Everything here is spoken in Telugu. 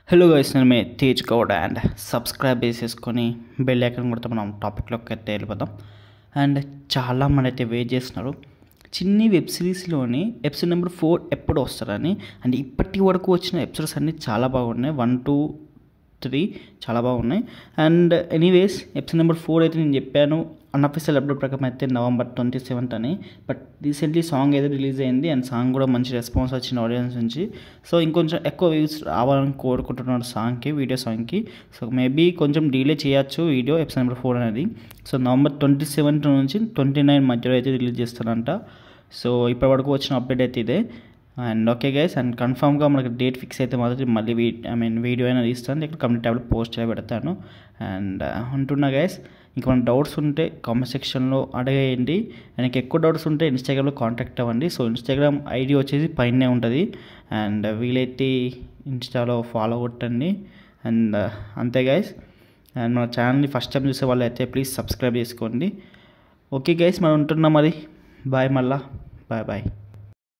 హలో గైస్ నేను మీ తేజ్ గౌడ్ అండ్ సబ్స్క్రైబ్ చేసేసుకొని బెల్ ఐకాన్ కొడితే మనం టాపిక్లోకి అయితే వెళ్ళిపోతాం అండ్ చాలా మంది అయితే వెయిట్ చేస్తున్నారు చిన్ని వెబ్ సిరీస్లోని ఎపిసోడ్ నెంబర్ ఫోర్ ఎప్పుడు వస్తారని అండ్ ఇప్పటి వరకు వచ్చిన ఎపిసోడ్స్ అన్నీ చాలా బాగున్నాయి వన్ టూ త్రీ చాలా బాగున్నాయి and anyways episode number four అయితే నేను చెప్పాను అన్అఫీషియల్ అప్డేట్ ప్రకారం అయితే నవంబర్ ట్వంటీ సెవెంత్ అని బట్ రీసెంట్లీ సాంగ్ అయితే రిలీజ్ అయింది అండ్ సాంగ్ కూడా మంచి రెస్పాన్స్ వచ్చింది ఆడియన్స్ నుంచి సో ఇంకొంచెం ఎక్కువ వ్యూస్ రావాలని కోరుకుంటున్నాను సాంగ్కి వీడియో సాంగ్కి సో మేబీ కొంచెం డిలే చేయొచ్చు వీడియో ఎపిసోడ్ నెంబర్ ఫోర్ అనేది సో నవంబర్ ట్వంటీ సెవెంత్ నుంచి ట్వంటీ నైన్ మధ్యలో అయితే రిలీజ్ చేస్తారంట సో ఇప్పటి వరకు వచ్చిన అప్డేట్ అయితే ఇదే అండ్ ఓకే గైస్ అండ్ కన్ఫామ్గా మనకి డేట్ ఫిక్స్ అయితే మాత్రం మళ్ళీ వీ ఐ మీన్ వీడియో అయినా తీస్తాను ఇక్కడ కమ్యూనిటీ ట్యాబ్లో పోస్ట్ అయి పెడతాను అండ్ ఉంటున్నా గైస్ ఇంకా మన డౌట్స్ ఉంటే కామెంట్ సెక్షన్లో అడగేయండి అండ్ ఎక్కువ డౌట్స్ ఉంటే ఇన్స్టాగ్రామ్లో కాంటాక్ట్ అవ్వండి సో ఇన్స్టాగ్రామ్ ఐడి వచ్చేసి పైనే ఉంటుంది అండ్ వీలైతే ఇన్స్టాలో ఫాలో కొట్టండి అండ్ అంతే గైస్ అండ్ మన ఛానల్ని ఫస్ట్ టైం చూసే వాళ్ళు అయితే ప్లీజ్ సబ్స్క్రైబ్ చేసుకోండి ఓకే గైస్ మనం ఉంటున్నాం మరి బాయ్ మళ్ళా బాయ్ బాయ్